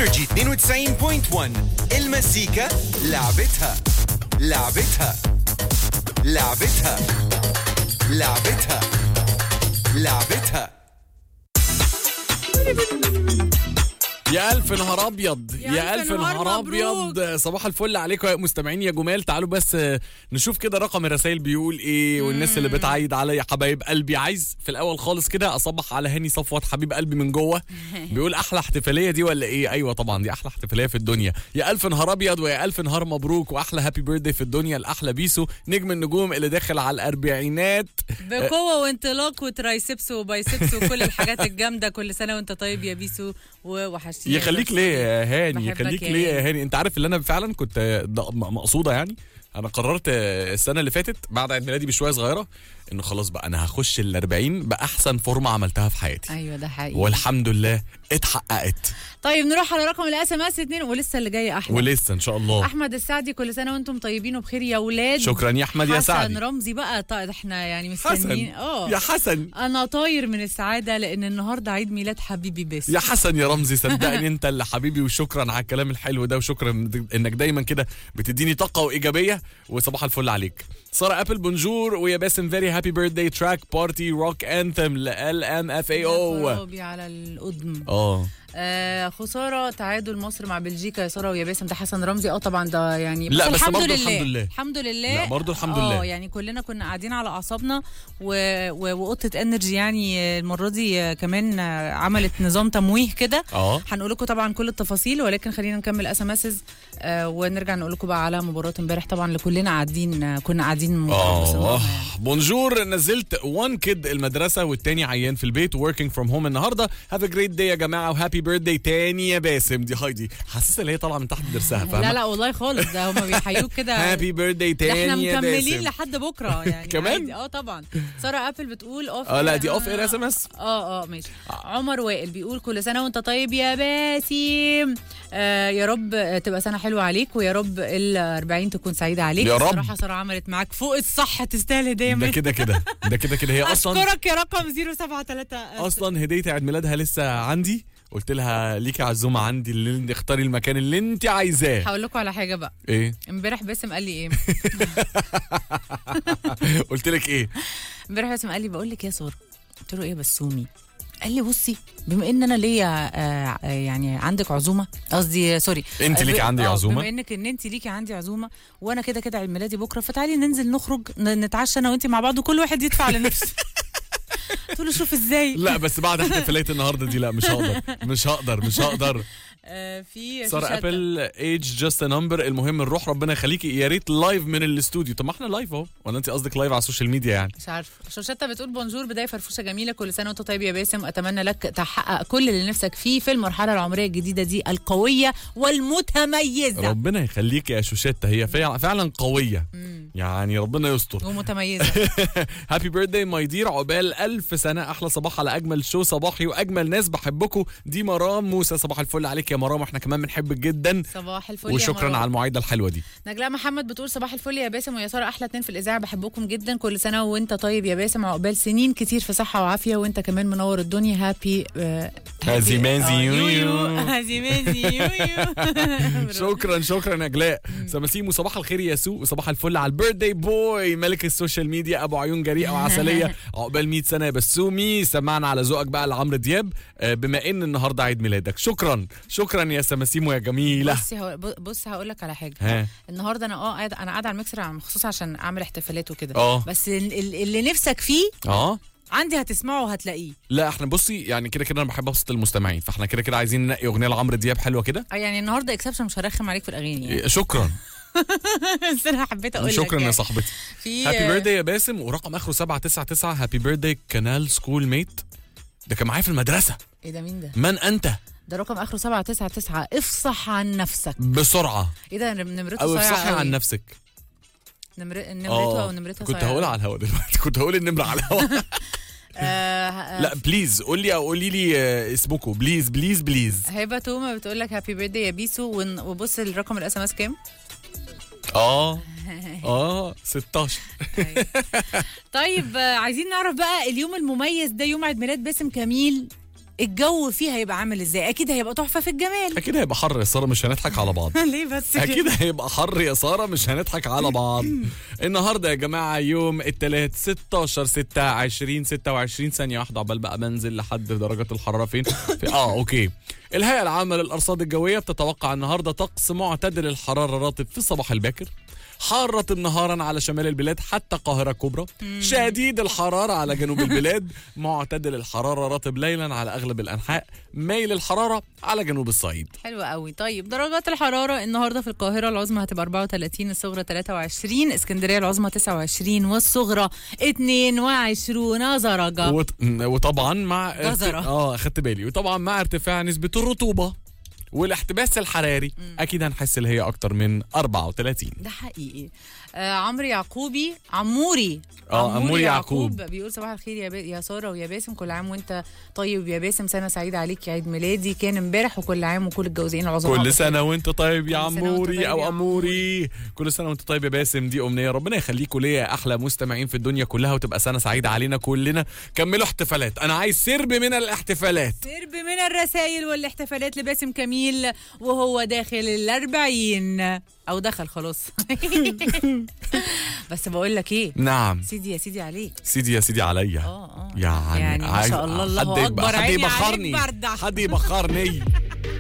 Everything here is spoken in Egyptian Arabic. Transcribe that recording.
انرجي 92.1 المزيكا لعبتها لعبتها لعبتها لعبتها لعبتها يا الف نهار ابيض يا يا ألف الف نهار نهار مبروك. ابيض صباح الفل عليكم يا مستمعين يا جمال تعالوا بس آه، نشوف كده رقم الرسائل بيقول ايه والناس اللي بتعيد عليا حبايب قلبي عايز في الاول خالص كده اصبح على هاني صفوت حبيب قلبي من جوه بيقول احلى احتفاليه دي ولا ايه ايوه طبعا دي احلى احتفاليه في الدنيا يا الف نهار ابيض ويا الف نهار مبروك واحلى هابي بيرثدي في الدنيا الاحلى بيسو نجم النجوم اللي داخل على الاربعينات بقوه وانطلاق وترايسبس وبايسبس وكل الحاجات الجامده كل سنه وانت طيب يا بيسو ووحشتني يا يخليك بس. ليه يا هاني بحبك يخليك يا ليه هاني. يا هاني انت عارف اللي انا فعلا كنت ض- م- مقصوده يعني انا قررت السنه اللي فاتت بعد عيد ميلادي بشويه صغيره انه خلاص بقى انا هخش ال 40 باحسن فورمه عملتها في حياتي ايوه ده حقيقي والحمد لله اتحققت طيب نروح على رقم الاس ام اس 2 ولسه اللي جاي احلى ولسه ان شاء الله احمد السعدي كل سنه وانتم طيبين وبخير يا اولاد شكرا يا احمد يا حسن سعدي رمزي بقى طيب احنا يعني حسن مستنيين اه يا حسن انا طاير من السعاده لان النهارده عيد ميلاد حبيبي بس يا حسن يا رمزي صدقني انت اللي حبيبي وشكرا على الكلام الحلو ده وشكرا انك دايما كده بتديني طاقه وايجابيه وصباح الفل عليك ساره ابل بونجور ويا باسم فيري هابي بيرثداي تراك بارتي روك انثم ل ال ام اف اي او خرابي على القدم اه آه خساره تعادل مصر مع بلجيكا يا ساره ويا باسم ده حسن رمزي اه طبعا ده يعني لا، بس الحمد برضه لله الحمد لله. الحمد لله لا، برضه الحمد اه لله. يعني كلنا كنا قاعدين على اعصابنا و... و... وقطه انرجي يعني آه، المره دي آه، كمان آه، عملت نظام تمويه كده اه هنقول لكم طبعا كل التفاصيل ولكن خلينا نكمل اس ام اس ونرجع نقول لكم بقى على مباراه امبارح طبعا اللي كلنا قاعدين آه، كنا قاعدين متربصينها اه يعني. بونجور نزلت وان كيد المدرسه والتاني عيان في البيت working from home النهارده هاف ا جريت داي يا جماعه وهابي بيرثداي تاني يا باسم دي هايدي حاسسها اللي هي طالعه من تحت ضرسها لا فاهمه لا والله خالص ده هما بيحيوك كده هابي بيرثداي ده احنا تاني يا مكملين باسم لحد بكره يعني كمان؟ عادي. اه طبعا ساره ابل بتقول اوف اه لا دي اوف اير اس ام اس اه اه ماشي عمر وائل بيقول كل سنه وانت طيب يا باسم آه يا رب آه، تبقى سنه حلوه عليك ويا رب ال 40 تكون سعيده عليك يا رب. الصراحه ساره عملت معاك فوق الصح تستاهل هديه ده من كده كده ده كده كده هي اصلا اشكرك يا رقم 073 اصلا هديه عيد ميلادها لسه عندي قلت لها ليكي عزومه عندي اللي اختاري المكان اللي انت عايزاه هقول لكم على حاجه بقى ايه امبارح باسم قال لي ايه قلت لك ايه امبارح باسم قال لي بقول لك يا ساره قلت له ايه بسومي قال لي بصي بما ان انا ليا آه آه، يعني عندك عزومه قصدي سوري انت ليكي آه، عندي آه، عزومة؟ بما انك ان انت ليكي عندي عزومه وانا كده كده عيد ميلادي بكره فتعالي ننزل نخرج ن- نتعشى انا وانت مع بعض وكل واحد يدفع لنفسه قلت له شوف ازاي لا بس بعد احتفاليه النهارده دي لا مش هقدر مش هقدر مش هقدر آه في في ساره شتى. ابل ايج جاست نمبر المهم نروح ربنا يخليكي يا ريت لايف من الاستوديو طب ما احنا لايف اهو ولا انت قصدك لايف على السوشيال ميديا يعني مش عارفه شوشتة بتقول بونجور بدايه فرفوشه جميله كل سنه وانت طيب يا باسم اتمنى لك تحقق كل اللي نفسك فيه في المرحله العمريه الجديده دي القويه والمتميزه ربنا يخليك يا شوشيتا هي فعلا فعلا قويه يعني ربنا يستر ومتميزه هابي بيرثداي ماي دير عقبال ألف سنة أحلى صباح على أجمل شو صباحي وأجمل ناس بحبكم دي مرام موسى صباح الفل عليك يا مرام احنا كمان بنحبك جدا صباح الفل يا وشكرا مروة. على المواعيد الحلوة دي نجلاء محمد بتقول صباح الفل يا باسم ويا ساره احلى اتنين في الاذاعه بحبكم جدا كل سنه وانت طيب يا باسم عقبال سنين كتير في صحه وعافيه وانت كمان منور الدنيا هابي آه هازي مازي آه، يويو. هازي مازي يويو شكرا شكرا يا نجلاء سماسيم وصباح الخير يا سو وصباح الفل على البيرثداي بوي ملك السوشيال ميديا ابو عيون جريئه وعسليه عقبال 100 سنه يا بسومي سمعنا على ذوقك بقى لعمرو دياب آه، بما ان النهارده عيد ميلادك شكرا شكرا يا سماسيم ويا جميله بص هقول بص هقول لك على حاجه ها النهارده انا اه قاعد انا قاعده على المكسر عم- مخصوص عشان اعمل احتفالات وكده اه. بس ال- ال- اللي نفسك فيه اه عندي هتسمعه وهتلاقيه لا احنا بصي يعني كده كده انا بحب ابسط المستمعين فاحنا كده كده عايزين ننقي اغنيه لعمرو دياب حلوه كده آه، يعني النهارده اكسبشن مش هرخم عليك في الاغاني يعني. إيه، شكرا بس انا حبيت اقول لك شكرا يا يعني. صاحبتي في هابي بيرثداي يا باسم ورقم اخره 799 هابي بيرثداي كانال سكول ميت ده كان معايا في المدرسه ايه ده مين ده؟ من انت ده رقم اخره 799 افصح عن نفسك بسرعه ايه ده نمرته او صايعة افصحي قوي. عن نفسك نمر... نمرته او نمرتها كنت صايعة هقولها قوي. على الهوا دلوقتي كنت هقول النمره على الهوا آه لا بليز قول لي او قولي لي آه، اسمكم بليز بليز بليز هبه توما بتقول لك هابي بيرثدي يا بيسو ون- وبص الرقم الاس ام اس كام اه اه 16 طيب آه، عايزين نعرف بقى اليوم المميز ده يوم عيد ميلاد باسم كميل الجو فيها هيبقى عامل ازاي اكيد هيبقى تحفه في الجمال اكيد هيبقى حر يا ساره مش هنضحك على بعض ليه بس كده؟ اكيد هيبقى حر يا ساره مش هنضحك على بعض النهارده يا جماعه يوم الثلاث 16 6 20 26 ثانيه واحده عقبال بقى منزل لحد درجات الحراره فين في اه اوكي الهيئه العامه للارصاد الجويه بتتوقع النهارده طقس معتدل الحراره راتب في الصباح الباكر حار رطب نهارا على شمال البلاد حتى القاهرة الكبرى شديد الحرارة على جنوب البلاد معتدل الحرارة رطب ليلا على أغلب الأنحاء ميل الحرارة على جنوب الصعيد حلو قوي طيب درجات الحرارة النهاردة في القاهرة العظمى هتبقى 34 الصغرى 23 اسكندرية العظمى 29 والصغرى 22 درجة وط... وطبعا مع ارت- جزرة. اه اخدت بالي وطبعا مع ارتفاع نسبة الرطوبة والاحتباس الحراري اكيد هنحس اللي هي اكتر من 34 ده حقيقي آه عمرو يعقوبي عموري آه، عموري يعقوب. بيقول صباح الخير يا, با... يا ساره ويا باسم كل عام وانت طيب يا باسم سنه سعيده عليك يا عيد ميلادي كان امبارح وكل عام وكل الجوزين العظماء كل سنة وانت طيب يا كل سنة وانت عموري طيب او يا اموري كل سنة وانت طيب يا باسم دي امنية ربنا يخليكوا ليا يا احلى مستمعين في الدنيا كلها وتبقى سنة سعيدة علينا كلنا كملوا احتفالات انا عايز سرب من الاحتفالات سرب من الرسائل والاحتفالات لباسم كميل وهو داخل الأربعين أو دخل خلاص بس بقول لك إيه نعم سيدي يا سيدي عليك سيدي يا سيدي عليا اه اه يعني, يعني ما عايز- شاء الله الله حد يبقى- أكبر حد عيني يبخرني عليك بردع. حد يبخرني